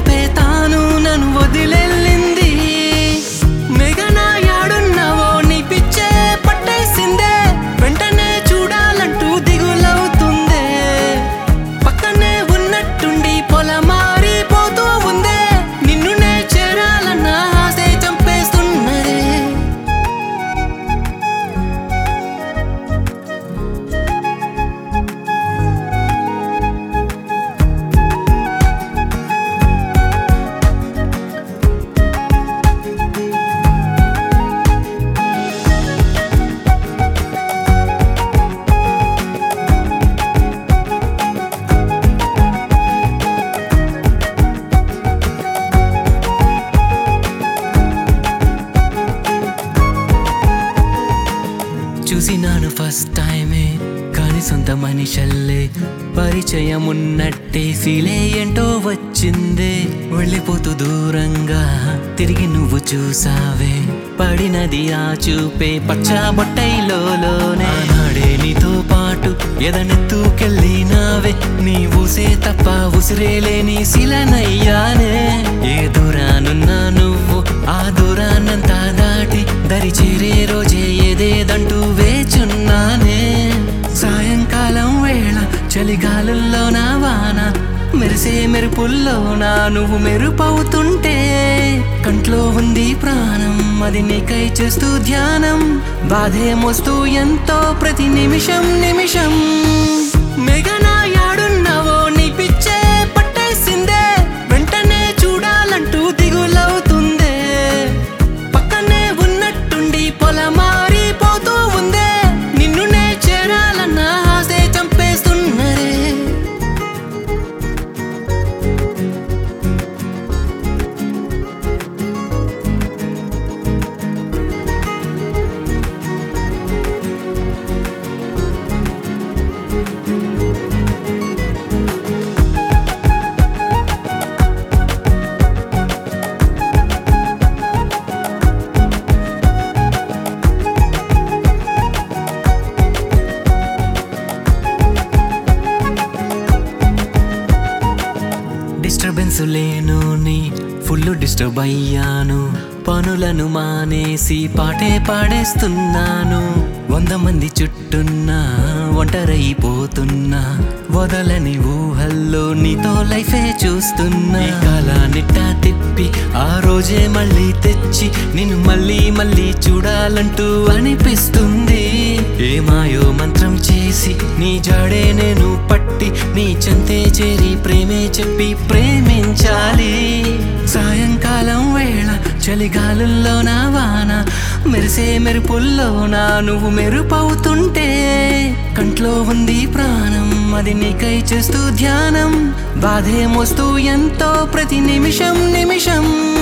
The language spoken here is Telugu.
చూపే తాను నన్ను వదిలెళ్ళింది మెగనా యాడున్నావో నీ పిచ్చే పట్టేసిందే వెంటనే చూడాలంటూ దిగులవుతుందే పక్కనే ఉన్నట్టుండి పొల మారిపోతూ ఉందే నిన్నునే చేరాలన్న ఆశే చంపేస్తున్నదే చూసినాను ఫస్ట్ టైమే కాని సొంత మనిషల్లే పరిచయం ఉన్నట్టే ఫీలే ఏంటో వచ్చిందే వెళ్ళిపోతూ దూరంగా తిరిగి నువ్వు చూసావే పడినది ఆ చూపే పచ్చా బొట్టైలోనే నాడే నీతో పాటు ఎదనెత్తుకెళ్ళినావే నీ ఊసే తప్ప ఉసిరేలేని శిలనయ్యానే ఏ దూరానున్నా నువ్వు ఆ దూరాన్నంతా దాటి దరి చేరే రోజే ఏదేదంటూ వేచున్నానే సాయంకాలం వేళ చలిగాలుల్లో నా వాన మెరిసే మెరుపుల్లో నా నువ్వు మెరుపవుతుంటే కంట్లో ఉంది ప్రాణం అది నీకై చేస్తూ ధ్యానం బాధే మోస్తూ ఎంతో ప్రతి నిమిషం నిమిషం మెగనా యాడున్నావో నీ పిచ్చే పట్టేసిందే వెంటనే చూడాలంటూ దిగులవుతుందే పక్కనే ఉన్నట్టుండి పొల మారిపోతూ ఉందే నిన్నునే చేరాలన్న ఆశే చంపేస్తున్నరే డిస్టర్బెన్స్ లేను నీ ఫుల్ డిస్టర్బ్ అయ్యాను పనులను మానేసి పాటే పాడేస్తున్నాను వంద మంది చుట్టున్నా ఒంటరైపోతున్నా వదలని ఊహల్లో నీతో లైఫే చూస్తున్నా ఈ కాలానిట్టా తిప్పి ఆ రోజే మళ్ళీ తెచ్చి నిన్ను మళ్ళీ మళ్ళీ చూడాలంటూ అనిపిస్తుంది ఏ మాయో మంత్రం చేసి నీ జాడే నేను పట్టి నీ చెంతే చేరి ప్రేమే చెప్పి ప్రేమించాలి సాయంకాలం వేళ చలిగాలుల్లో నా వాన మెరిసే మెరుపుల్లో నా నువ్వు మెరుపవుతుంటే కంట్లో ఉంది ప్రాణం అది నీకై చేస్తూ ధ్యానం బాధే మోస్తూ ఎంతో ప్రతి నిమిషం నిమిషం